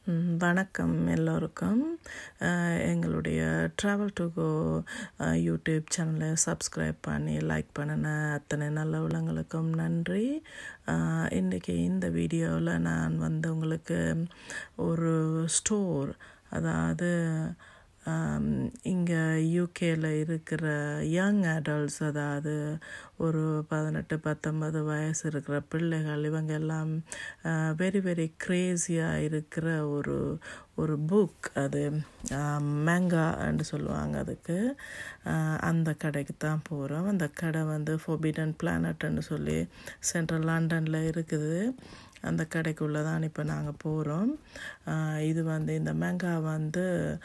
ம், வணக்கம் எல்லோருக்கும் அஹ், எங்களுடைய ட்ராவல் டு கோ யூடியூப் சேனலை சப்ஸ்கிரைப் பண்ணி லைக் பண்ணின அத்தனை நல்ல உள்ளங்களுக்கும் நன்றி அஹ், இன்றைக்கி இந்த வீடியோவில் நான் வந்து உங்களுக்கு ஒரு ஸ்டோர் அதாவது இங்கே யூகேல இருக்கிற யங் அடல்ட்ஸ் அதாவது ஒரு பதினெட்டு பத்தொன்பது வயசு இருக்கிற பிள்ளைகள் இவங்க எல்லாம் வெரி வெரி க்ரேஸியாக இருக்கிற ஒரு ஒரு புக் அது மேங்கான்னு சொல்லுவாங்க அதுக்கு அஹ், அந்த கடைக்கு தான் போகிறோம் அந்த கடை வந்து ஃபோபிடன் பிளானட்னு சொல்லி சென்ட்ரல் லண்டனில் இருக்குது அந்த கடைக்குள்ளே தான் இப்போ நாங்கள் போகிறோம் இது வந்து இந்த மேங்கா வந்து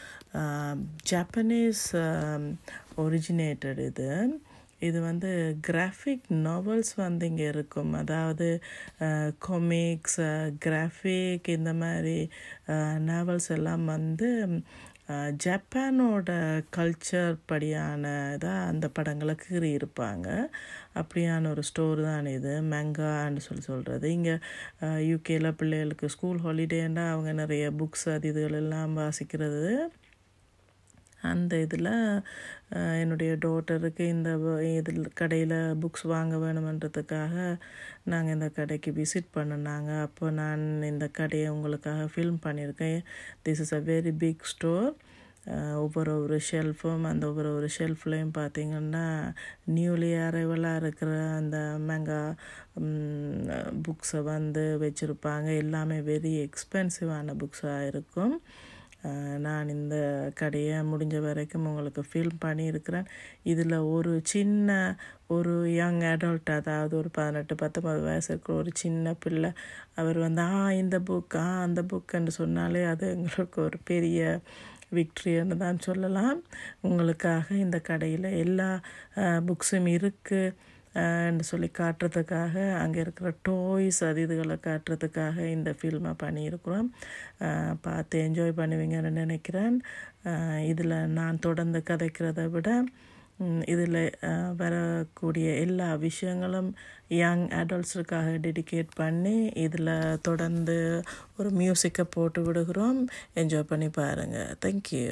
ஜப்பனீஸ் ஒரிஜினேட்டட் இது இது வந்து கிராஃபிக் நாவல்ஸ் வந்து இங்கே இருக்கும் அதாவது கொமிக்ஸ் கிராஃபிக் இந்த மாதிரி நாவல்ஸ் எல்லாம் வந்து அஹ், ஜப்பானோட கல்ச்சர் படியான இதாக அந்த படங்களை கீறி இருப்பாங்க அப்படியான ஒரு ஸ்டோர் தான் இது மேங்கான்னு சொல்லி சொல்கிறது இங்கே யூகேல பிள்ளைகளுக்கு ஸ்கூல் ஹாலிடேன்னா அவங்க நிறைய புக்ஸ் அது இதுகள் எல்லாம் வாசிக்கிறது அந்த இதில் என்னுடைய டாட்டருக்கு இந்த வ- இதில் கடையில் புக்ஸ் வாங்க வேணுமன்றதுக்காக நாங்கள் இந்த கடைக்கு விசிட் பண்ணினாங்க அப்போ நான் இந்த கடையை உங்களுக்காக ஃபில்ம் பண்ணியிருக்கேன் this is a very big store ஒவ்வொரு ஒரு ஷெல்ஃபும் அந்த ஒவ்வொரு ஒரு ஷெல்ஃப்லேயும் பார்த்தீங்கன்னா நியூலி அரைவலாக இருக்கிற அந்த மேங்கா புக்ஸை வந்து வச்சுருப்பாங்க எல்லாமே வெரி எக்ஸ்பென்சிவான புக்ஸாக இருக்கும் அஹ் நான் இந்த கடையை முடிஞ்ச வரைக்கும் உங்களுக்கு ஃபில்ம் பண்ணியிருக்கிறேன் இதில் ஒரு சின்ன ஒரு யங் அடல்ட் அதாவது ஒரு பதினெட்டு பத்தொம்பது வயசு இருக்கிற ஒரு சின்ன பிள்ளை அவர் வந்து ஆ இந்த புக் ஆ அந்த புக்குன்னு சொன்னாலே அது எங்களுக்கு ஒரு பெரிய விக்ட்ரின்னு தான் சொல்லலாம் உங்களுக்காக இந்த கடையில் எல்லா புக்ஸும் இருக்குது ன்னு சொல்லி காட்டுறதுக்காக அங்கே இருக்கிற டாய்ஸ் அது இதுகளை காட்டுறதுக்காக இந்த ஃபில்மை பண்ணியிருக்கிறோம் அஹ் பார்த்து என்ஜாய் பண்ணுவீங்கன்னு நினைக்கிறேன் இதில் நான் தொடர்ந்து கதைக்கிறதை விட இதில் வரக்கூடிய எல்லா விஷயங்களும் யங் அடல்ட்ஸுக்காக டெடிகேட் பண்ணி இதில் தொடர்ந்து ஒரு மியூசிக்கை போட்டு விடுகிறோம் என்ஜாய் பண்ணி பாருங்கள் தேங்க்யூ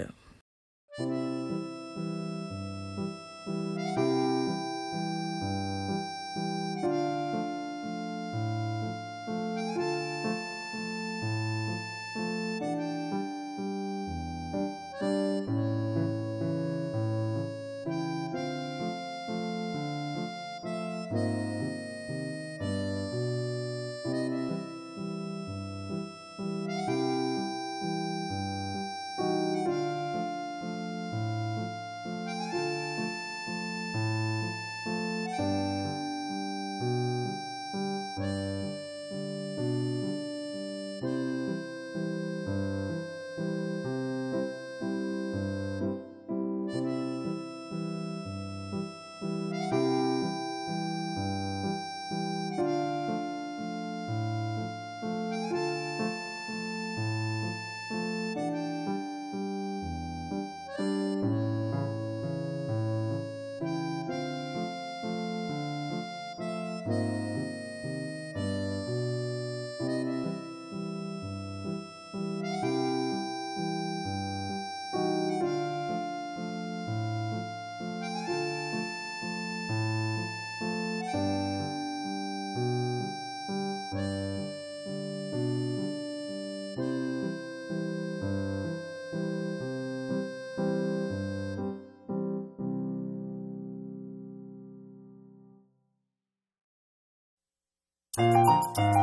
Thank